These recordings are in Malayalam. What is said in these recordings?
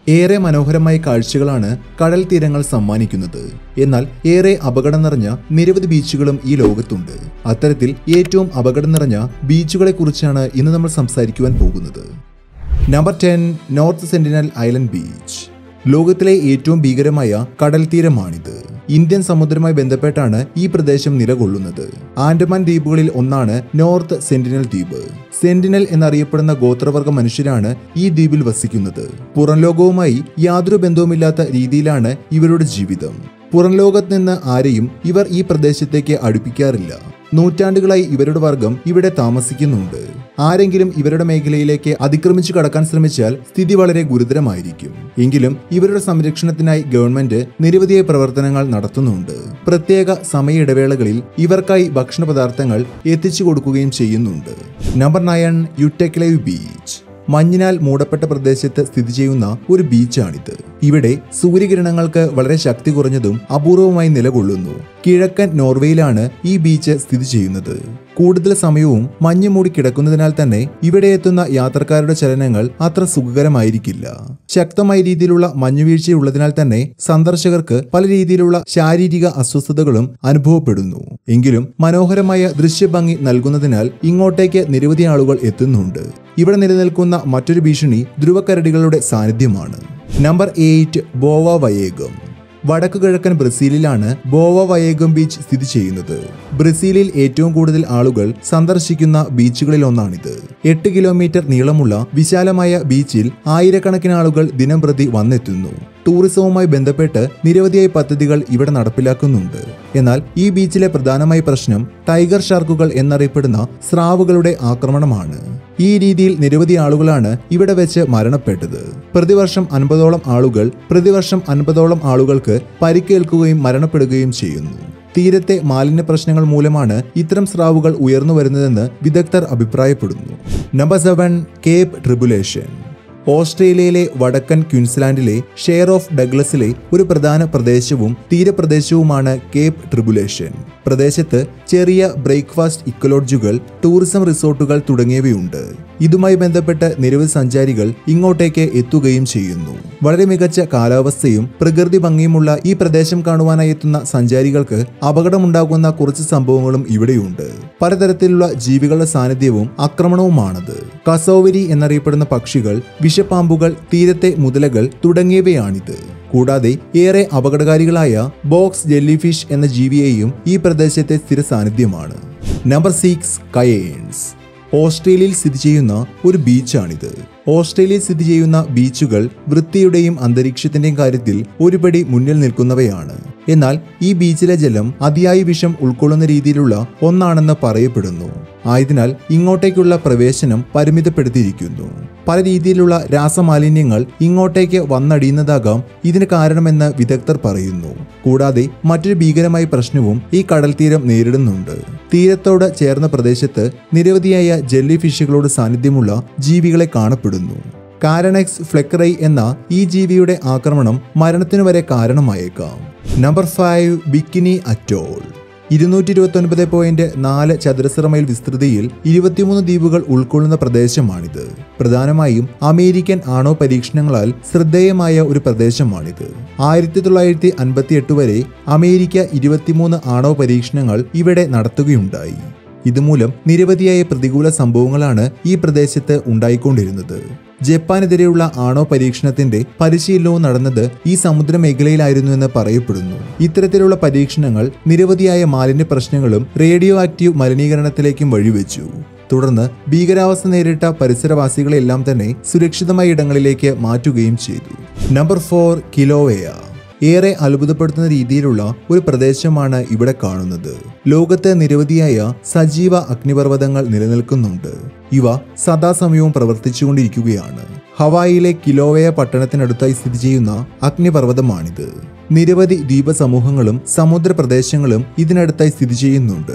ഏറെ മനോഹരമായ കാഴ്ചകളാണ് കടൽ തീരങ്ങൾ സമ്മാനിക്കുന്നത് എന്നാൽ ഏറെ അപകടം നിറഞ്ഞ നിരവധി ബീച്ചുകളും ഈ ലോകത്തുണ്ട് അത്തരത്തിൽ ഏറ്റവും അപകടം നിറഞ്ഞ ബീച്ചുകളെ കുറിച്ചാണ് ഇന്ന് നമ്മൾ സംസാരിക്കുവാൻ പോകുന്നത് number ten North Sentinel Island beach ലോകത്തിലെ ഏറ്റവും ഭീകരമായ കടൽ തീരമാണിത് ഇന്ത്യൻ സമുദ്രവുമായി ബന്ധപ്പെട്ടാണ് ഈ പ്രദേശം നിലകൊള്ളുന്നത് ആൻഡമാൻ ദ്വീപുകളിൽ ഒന്നാണ് നോർത്ത് സെന്റിനൽ ദ്വീപ് സെന്റിനൽ എന്നറിയപ്പെടുന്ന ഗോത്രവർഗ മനുഷ്യരാണ് ഈ ദ്വീപിൽ വസിക്കുന്നത് പുറം ലോകവുമായി യാതൊരു ബന്ധവുമില്ലാത്ത രീതിയിലാണ് ഇവരുടെ ജീവിതം പുറം ലോകത്ത് നിന്ന് ആരെയും ഇവർ ഈ പ്രദേശത്തേക്ക് അടുപ്പിക്കാറില്ല നൂറ്റാണ്ടുകളായി ഇവരുടെ വർഗം ഇവിടെ താമസിക്കുന്നുണ്ട് ആരെങ്കിലും ഇവരുടെ മേഖലയിലേക്ക് അതിക്രമിച്ചു കടക്കാൻ ശ്രമിച്ചാൽ സ്ഥിതി വളരെ ഗുരുതരമായിരിക്കും എങ്കിലും ഇവരുടെ സംരക്ഷണത്തിനായി ഗവൺമെന്റ് നിരവധിയായ പ്രവർത്തനങ്ങൾ നടത്തുന്നുണ്ട് പ്രത്യേക സമയ ഇടവേളകളിൽ ഇവർക്കായി ഭക്ഷണ പദാർത്ഥങ്ങൾ എത്തിച്ചു കൊടുക്കുകയും ചെയ്യുന്നുണ്ട് നമ്പർ നയൻ യുടെക്ലൈവ് ബീച്ച് മഞ്ഞിനാൽ മൂടപ്പെട്ട പ്രദേശത്ത് സ്ഥിതി ചെയ്യുന്ന ഒരു ബീച്ചാണിത് ഇവിടെ സൂര്യകിരണങ്ങൾക്ക് വളരെ ശക്തി കുറഞ്ഞതും അപൂർവമായി നിലകൊള്ളുന്നു കിഴക്കൻ നോർവേയിലാണ് ഈ ബീച്ച് സ്ഥിതി ചെയ്യുന്നത് കൂടുതൽ സമയവും മഞ്ഞ് മൂടി കിടക്കുന്നതിനാൽ തന്നെ ഇവിടെ എത്തുന്ന യാത്രക്കാരുടെ ചലനങ്ങൾ അത്ര സുഖകരമായിരിക്കില്ല ശക്തമായ രീതിയിലുള്ള മഞ്ഞുവീഴ്ചയുള്ളതിനാൽ തന്നെ സന്ദർശകർക്ക് പല രീതിയിലുള്ള ശാരീരിക അസ്വസ്ഥതകളും അനുഭവപ്പെടുന്നു എങ്കിലും മനോഹരമായ ദൃശ്യഭംഗി നൽകുന്നതിനാൽ ഇങ്ങോട്ടേക്ക് നിരവധി ആളുകൾ എത്തുന്നുണ്ട് ഇവിടെ നിലനിൽക്കുന്ന മറ്റൊരു ഭീഷണി ധ്രുവക്കരടികളുടെ സാന്നിധ്യമാണ് നമ്പർ എയ്റ്റ് ബോവ വയേഗം വടക്കു കിഴക്കൻ ബ്രസീലിലാണ് ബോവ വയേഗം ബീച്ച് സ്ഥിതി ചെയ്യുന്നത് ബ്രസീലിൽ ഏറ്റവും കൂടുതൽ ആളുകൾ സന്ദർശിക്കുന്ന ബീച്ചുകളിൽ ഒന്നാണിത് എട്ട് കിലോമീറ്റർ നീളമുള്ള വിശാലമായ ബീച്ചിൽ ആയിരക്കണക്കിന് ആളുകൾ ദിനം പ്രതി വന്നെത്തുന്നു ടൂറിസവുമായി ബന്ധപ്പെട്ട് നിരവധിയായ പദ്ധതികൾ ഇവിടെ നടപ്പിലാക്കുന്നുണ്ട് എന്നാൽ ഈ ബീച്ചിലെ പ്രധാനമായ പ്രശ്നം ടൈഗർ ഷാർക്കുകൾ എന്നറിയപ്പെടുന്ന സ്രാവുകളുടെ ആക്രമണമാണ് ഈ രീതിയിൽ നിരവധി ആളുകളാണ് ഇവിടെ വെച്ച് മരണപ്പെട്ടത് പ്രതിവർഷം അൻപതോളം ആളുകൾ പ്രതിവർഷം അൻപതോളം ആളുകൾക്ക് പരിക്കേൽക്കുകയും മരണപ്പെടുകയും ചെയ്യുന്നു തീരത്തെ മാലിന്യ പ്രശ്നങ്ങൾ മൂലമാണ് ഇത്തരം സ്രാവുകൾ ഉയർന്നു വരുന്നതെന്ന് വിദഗ്ധർ അഭിപ്രായപ്പെടുന്നു നമ്പർ സെവൻ കേപ്പ് ട്രിബുലേഷൻ ഓസ്ട്രേലിയയിലെ വടക്കൻ ക്വിൻസ്ലാൻഡിലെ ഷെയർ ഓഫ് ഡഗ്ലസിലെ ഒരു പ്രധാന പ്രദേശവും തീരപ്രദേശവുമാണ് കേപ്പ് ട്രിബുലേഷൻ പ്രദേശത്ത് ചെറിയ ബ്രേക്ക്ഫാസ്റ്റ് ഇക്കലോഡ്ജുകൾ ടൂറിസം റിസോർട്ടുകൾ തുടങ്ങിയവയുണ്ട് ഇതുമായി ബന്ധപ്പെട്ട് നിരവധി സഞ്ചാരികൾ ഇങ്ങോട്ടേക്ക് എത്തുകയും ചെയ്യുന്നു വളരെ മികച്ച കാലാവസ്ഥയും പ്രകൃതി ഭംഗിയുമുള്ള ഈ പ്രദേശം കാണുവാനായി എത്തുന്ന സഞ്ചാരികൾക്ക് അപകടമുണ്ടാകുന്ന കുറച്ച് സംഭവങ്ങളും ഇവിടെയുണ്ട് പലതരത്തിലുള്ള ജീവികളുടെ സാന്നിധ്യവും ആക്രമണവുമാണത് കസോവരി എന്നറിയപ്പെടുന്ന പക്ഷികൾ വിഷപ്പാമ്പുകൾ തീരത്തെ മുതലകൾ തുടങ്ങിയവയാണിത് കൂടാതെ ഏറെ അപകടകാരികളായ ബോക്സ് ജെല്ലിഫിഷ് എന്ന ജീവിയെയും ഈ പ്രദേശത്തെ സ്ഥിര സാന്നിധ്യമാണ് നമ്പർ സിക്സ് കയേൺസ് ഓസ്ട്രേലിയയിൽ സ്ഥിതി ചെയ്യുന്ന ഒരു ബീച്ചാണിത് ഓസ്ട്രേലിയയിൽ സ്ഥിതി ചെയ്യുന്ന ബീച്ചുകൾ വൃത്തിയുടെയും അന്തരീക്ഷത്തിന്റെയും കാര്യത്തിൽ ഒരുപടി മുന്നിൽ നിൽക്കുന്നവയാണ് എന്നാൽ ഈ ബീച്ചിലെ ജലം അതിയായ വിഷം ഉൾക്കൊള്ളുന്ന രീതിയിലുള്ള ഒന്നാണെന്ന് പറയപ്പെടുന്നു ആയതിനാൽ ഇങ്ങോട്ടേക്കുള്ള പ്രവേശനം പരിമിതപ്പെടുത്തിയിരിക്കുന്നു പല രീതിയിലുള്ള രാസമാലിന്യങ്ങൾ ഇങ്ങോട്ടേക്ക് വന്നടിയുന്നതാകാം ഇതിന് കാരണമെന്ന് വിദഗ്ധർ പറയുന്നു കൂടാതെ മറ്റൊരു ഭീകരമായ പ്രശ്നവും ഈ കടൽ തീരം നേരിടുന്നുണ്ട് തീരത്തോട് ചേർന്ന പ്രദേശത്ത് നിരവധിയായ ജെല്ലി ഫിഷുകളോട് സാന്നിധ്യമുള്ള ജീവികളെ കാണപ്പെടുന്നു കാരണക്സ് ഫ്ലെക്കറൈ എന്ന ഈ ജീവിയുടെ ആക്രമണം മരണത്തിനു വരെ കാരണമായേക്കാം നമ്പർ ഫൈവ് ബിക്കിനി അറ്റോൾ ഇരുന്നൂറ്റി ഇരുപത്തി ഒൻപത് പോയിന്റ് നാല് ചതുരശ്ര മൈൽ വിസ്തൃതിയിൽ ഇരുപത്തിമൂന്ന് ദ്വീപുകൾ ഉൾക്കൊള്ളുന്ന പ്രദേശമാണിത് പ്രധാനമായും അമേരിക്കൻ ആണവ പരീക്ഷണങ്ങളാൽ ശ്രദ്ധേയമായ ഒരു പ്രദേശമാണിത് ആയിരത്തി തൊള്ളായിരത്തി അൻപത്തി എട്ട് വരെ അമേരിക്ക ഇരുപത്തിമൂന്ന് ആണവ പരീക്ഷണങ്ങൾ ഇവിടെ നടത്തുകയുണ്ടായി ഇതുമൂലം നിരവധിയായ പ്രതികൂല സംഭവങ്ങളാണ് ഈ പ്രദേശത്ത് ഉണ്ടായിക്കൊണ്ടിരുന്നത് ജപ്പാനെതിരെയുള്ള ആണവ പരീക്ഷണത്തിന്റെ പരിശീലനവും നടന്നത് ഈ സമുദ്ര മേഖലയിലായിരുന്നുവെന്ന് പറയപ്പെടുന്നു ഇത്തരത്തിലുള്ള പരീക്ഷണങ്ങൾ നിരവധിയായ മാലിന്യ പ്രശ്നങ്ങളും റേഡിയോ ആക്റ്റീവ് മലിനീകരണത്തിലേക്കും വഴിവെച്ചു തുടർന്ന് ഭീകരാവസ്ഥ നേരിട്ട പരിസരവാസികളെല്ലാം തന്നെ സുരക്ഷിതമായ ഇടങ്ങളിലേക്ക് മാറ്റുകയും ചെയ്തു നമ്പർ ഫോർ കിലോവേയ ഏറെ അത്ഭുതപ്പെടുത്തുന്ന രീതിയിലുള്ള ഒരു പ്രദേശമാണ് ഇവിടെ കാണുന്നത് ലോകത്ത് നിരവധിയായ സജീവ അഗ്നിപർവ്വതങ്ങൾ നിലനിൽക്കുന്നുണ്ട് ഇവ സദാസമയവും പ്രവർത്തിച്ചുകൊണ്ടിരിക്കുകയാണ് ഹവായിലെ കിലോവയ പട്ടണത്തിനടുത്തായി സ്ഥിതി ചെയ്യുന്ന അഗ്നിപർവ്വതമാണിത് നിരവധി ദ്വീപ സമൂഹങ്ങളും സമുദ്ര പ്രദേശങ്ങളും ഇതിനടുത്തായി സ്ഥിതി ചെയ്യുന്നുണ്ട്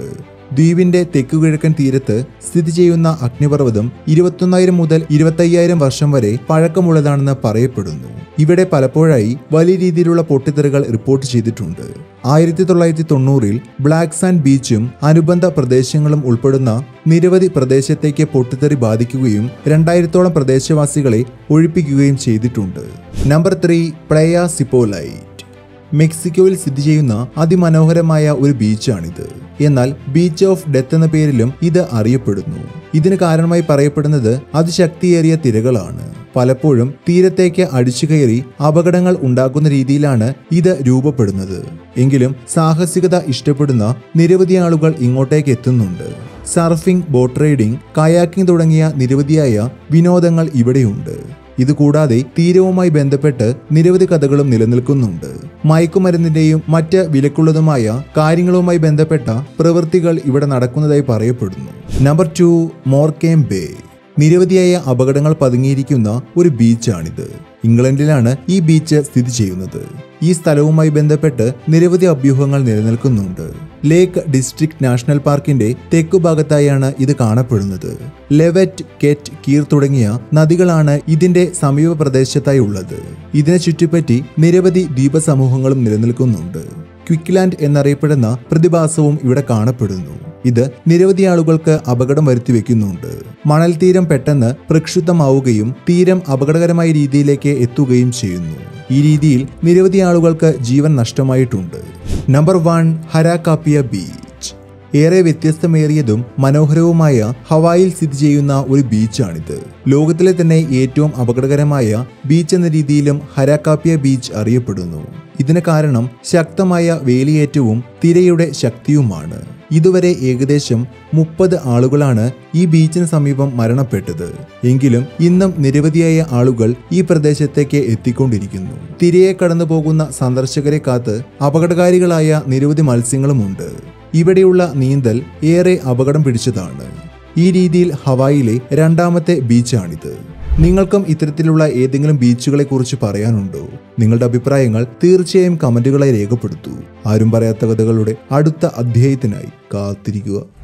ദ്വീപിന്റെ തെക്കുകിഴക്കൻ തീരത്ത് സ്ഥിതി ചെയ്യുന്ന അഗ്നിപർവ്വതം ഇരുപത്തൊന്നായിരം മുതൽ ഇരുപത്തയ്യായിരം വർഷം വരെ പഴക്കമുള്ളതാണെന്ന് പറയപ്പെടുന്നു ഇവിടെ പലപ്പോഴായി വലിയ രീതിയിലുള്ള പൊട്ടിത്തെറികൾ റിപ്പോർട്ട് ചെയ്തിട്ടുണ്ട് ആയിരത്തി തൊള്ളായിരത്തി തൊണ്ണൂറിൽ ബ്ലാക്ക് സാൻഡ് ബീച്ചും അനുബന്ധ പ്രദേശങ്ങളും ഉൾപ്പെടുന്ന നിരവധി പ്രദേശത്തേക്ക് പൊട്ടിത്തെറി ബാധിക്കുകയും രണ്ടായിരത്തോളം പ്രദേശവാസികളെ ഒഴിപ്പിക്കുകയും ചെയ്തിട്ടുണ്ട് നമ്പർ ത്രീ പ്ലയ സിപ്പോലൈറ്റ് മെക്സിക്കോയിൽ സ്ഥിതി ചെയ്യുന്ന അതിമനോഹരമായ ഒരു ബീച്ചാണിത് എന്നാൽ ബീച്ച് ഓഫ് ഡെത്ത് എന്ന പേരിലും ഇത് അറിയപ്പെടുന്നു ഇതിന് കാരണമായി പറയപ്പെടുന്നത് അതിശക്തിയേറിയ തിരകളാണ് പലപ്പോഴും തീരത്തേക്ക് അടിച്ചു കയറി അപകടങ്ങൾ ഉണ്ടാക്കുന്ന രീതിയിലാണ് ഇത് രൂപപ്പെടുന്നത് എങ്കിലും സാഹസികത ഇഷ്ടപ്പെടുന്ന നിരവധി ആളുകൾ ഇങ്ങോട്ടേക്ക് എത്തുന്നുണ്ട് സർഫിംഗ് ബോട്ട് റൈഡിംഗ് കയാക്കിംഗ് തുടങ്ങിയ നിരവധിയായ വിനോദങ്ങൾ ഇവിടെയുണ്ട് ഇതുകൂടാതെ തീരവുമായി ബന്ധപ്പെട്ട് നിരവധി കഥകളും നിലനിൽക്കുന്നുണ്ട് മയക്കുമരുന്നിന്റെയും മറ്റ് വിലക്കുള്ളതുമായ കാര്യങ്ങളുമായി ബന്ധപ്പെട്ട പ്രവൃത്തികൾ ഇവിടെ നടക്കുന്നതായി പറയപ്പെടുന്നു നമ്പർ ടു മോർക്കേം ബേ നിരവധിയായ അപകടങ്ങൾ പതുങ്ങിയിരിക്കുന്ന ഒരു ബീച്ചാണിത് ഇംഗ്ലണ്ടിലാണ് ഈ ബീച്ച് സ്ഥിതി ചെയ്യുന്നത് ഈ സ്ഥലവുമായി ബന്ധപ്പെട്ട് നിരവധി അഭ്യൂഹങ്ങൾ നിലനിൽക്കുന്നുണ്ട് ലേക്ക് ഡിസ്ട്രിക്ട് നാഷണൽ പാർക്കിന്റെ തെക്കുഭാഗത്തായാണ് ഇത് കാണപ്പെടുന്നത് ലെവറ്റ് കെറ്റ് കീർ തുടങ്ങിയ നദികളാണ് ഇതിന്റെ സമീപ പ്രദേശത്തായി ഉള്ളത് ഇതിനെ ചുറ്റിപ്പറ്റി നിരവധി ദ്വീപസമൂഹങ്ങളും നിലനിൽക്കുന്നുണ്ട് ക്വിക്ലാൻഡ് എന്നറിയപ്പെടുന്ന പ്രതിഭാസവും ഇവിടെ കാണപ്പെടുന്നു ഇത് നിരവധി ആളുകൾക്ക് അപകടം വരുത്തി വെക്കുന്നുണ്ട് മണൽ തീരം പെട്ടെന്ന് പ്രക്ഷുബ്ധമാവുകയും തീരം അപകടകരമായ രീതിയിലേക്ക് എത്തുകയും ചെയ്യുന്നു ഈ രീതിയിൽ നിരവധി ആളുകൾക്ക് ജീവൻ നഷ്ടമായിട്ടുണ്ട് നമ്പർ വൺ ഹരാകാപ്പിയ ബീച്ച് ഏറെ വ്യത്യസ്തമേറിയതും മനോഹരവുമായ ഹവായിൽ സ്ഥിതി ചെയ്യുന്ന ഒരു ബീച്ചാണിത് ലോകത്തിലെ തന്നെ ഏറ്റവും അപകടകരമായ ബീച്ച് എന്ന രീതിയിലും ഹരാക്കാപ്പിയ ബീച്ച് അറിയപ്പെടുന്നു ഇതിന് കാരണം ശക്തമായ വേലിയേറ്റവും തിരയുടെ ശക്തിയുമാണ് ഇതുവരെ ഏകദേശം മുപ്പത് ആളുകളാണ് ഈ ബീച്ചിന് സമീപം മരണപ്പെട്ടത് എങ്കിലും ഇന്നും നിരവധിയായ ആളുകൾ ഈ പ്രദേശത്തേക്ക് എത്തിക്കൊണ്ടിരിക്കുന്നു തിരയെ കടന്നു പോകുന്ന സന്ദർശകരെ കാത്ത് അപകടകാരികളായ നിരവധി മത്സ്യങ്ങളുമുണ്ട് ഇവിടെയുള്ള നീന്തൽ ഏറെ അപകടം പിടിച്ചതാണ് ഈ രീതിയിൽ ഹവായിലെ രണ്ടാമത്തെ ബീച്ചാണിത് നിങ്ങൾക്കും ഇത്തരത്തിലുള്ള ഏതെങ്കിലും ബീച്ചുകളെ കുറിച്ച് പറയാനുണ്ടോ നിങ്ങളുടെ അഭിപ്രായങ്ങൾ തീർച്ചയായും കമന്റുകളായി രേഖപ്പെടുത്തൂ ആരും പറയാത്ത കഥകളുടെ അടുത്ത അധ്യായത്തിനായി കാത്തിരിക്കുക